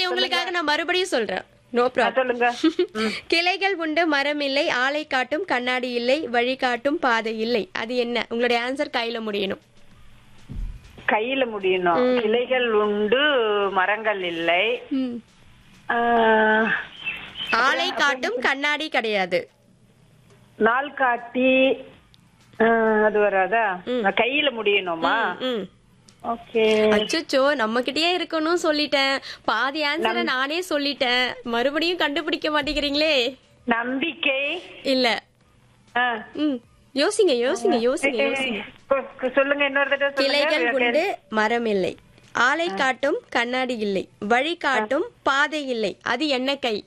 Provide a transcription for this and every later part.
உங்களுக்காக நான் மறுபடியும் சொல்றேன் நோ ஆ, ப்ராப்ளம் சொல்லுங்க ம். கிளைகள் உண்டு மரம் இல்லை ஆளை காட்டும் கண்ணாடி இல்லை வழி காட்டும் பாதை இல்லை அது என்ன உங்களுடைய ஆன்சர் கையில முடியணும் கையில முடியணும் கிளைகள் உண்டு மரங்கள் இல்லை ம். ஆ, ஆளை காட்டும் கண்ணாடி கிடையாது நாள் காட்டி ஆ, அது வராதா கையில முடியணுமா ம் ஓகே அச்சோ நம்ம கிட்டயே இருக்கணும் சொல்லிட்டேன் பாதி ஆன்சரை நானே சொல்லிட்டேன் மறுபடியும் கண்டுபிடிக்க மாட்டேங்கிறீங்களே நம்பிக்கை இல்ல ஆ. ம் யோசிங்க யோசிங்க யோசிங்க யோசிங்க கொ- கொ- சொல்லுங்க இன்னொரு தடவை கிளைகள் சொல்லுங்க உண்டு மரம் இல்லை ஆளை காட்டும் கண்ணாடி இல்லை வழி காட்டும் பாதை இல்லை அது என்ன கை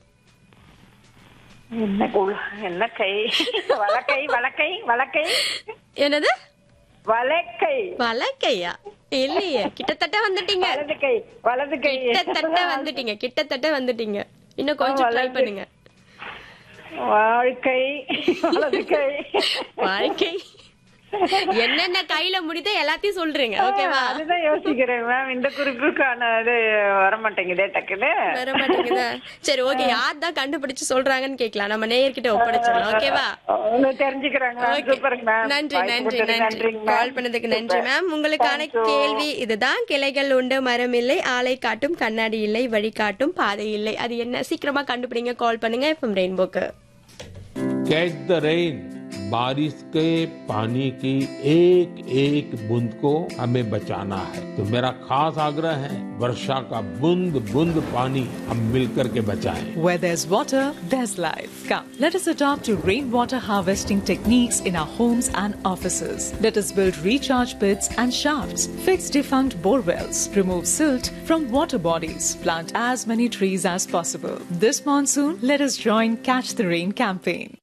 என்ன குள- என்ன கை வலக்கை வலக்கை வலக்கை என்னது வலக்கை வலக்கையா இல்லையே கிட்டத்தட்ட வந்துட்டீங்க வலது கை வலது கை கிட்டத்தட்ட வந்துட்டீங்க கிட்டத்தட்ட வந்துட்டீங்க இன்னும் கொஞ்சம் ட்ரை பண்ணுங்க வாழ்க்கை வலது கை வாழ்க்கை என்னென்ன கையில முடியுதோ எல்லாத்தையும் சொல்றீங்க ஓகேவா அதுதான் யோசிக்கிறேன் மேம் இந்த குறிப்புக்கான இது வர மாட்டேங்குதே டக்குன்னு வர மாட்டேங்குதா சரி ஓகே யார் தான் கண்டுபிடிச்சு சொல்றாங்கன்னு கேக்கலாம் நம்ம நேயர்கிட்ட ஒப்படைச்சிடலாம் ஓகேவா அவங்க தெரிஞ்சுக்கிறாங்க Okay. சூப்பருங்க மேம் நன்றி வாய்ப்பு நன்றி கொடுத்ததுக்கு நன்றி நன்றிங்க ma'am. கால் பண்ணதுக்கு நன்றி மேம் உங்களுக்கான Thank you. கேள்வி இதுதான் கிளைகள் உண்டு மரம் இல்லை ஆளை காட்டும் கண்ணாடி இல்லை வழி காட்டும் பாதை இல்லை அது என்ன சீக்கிரமா கண்டுபிடிங்க கால் பண்ணுங்க எஃப்எம் ரெயின்போக்கு कैच द रेन बारिश के पानी की एक एक बूंद को हमें बचाना है तो मेरा खास आग्रह है वर्षा का बूंद बूंद पानी हम मिलकर के बचाएं Where there's water, there's life. Come, let us adopt to rainwater harvesting techniques in our homes and offices. Let us build recharge pits and shafts, fix defunct bore wells, remove silt from water bodies, plant as many trees as possible. This monsoon, let us join Catch the Rain campaign.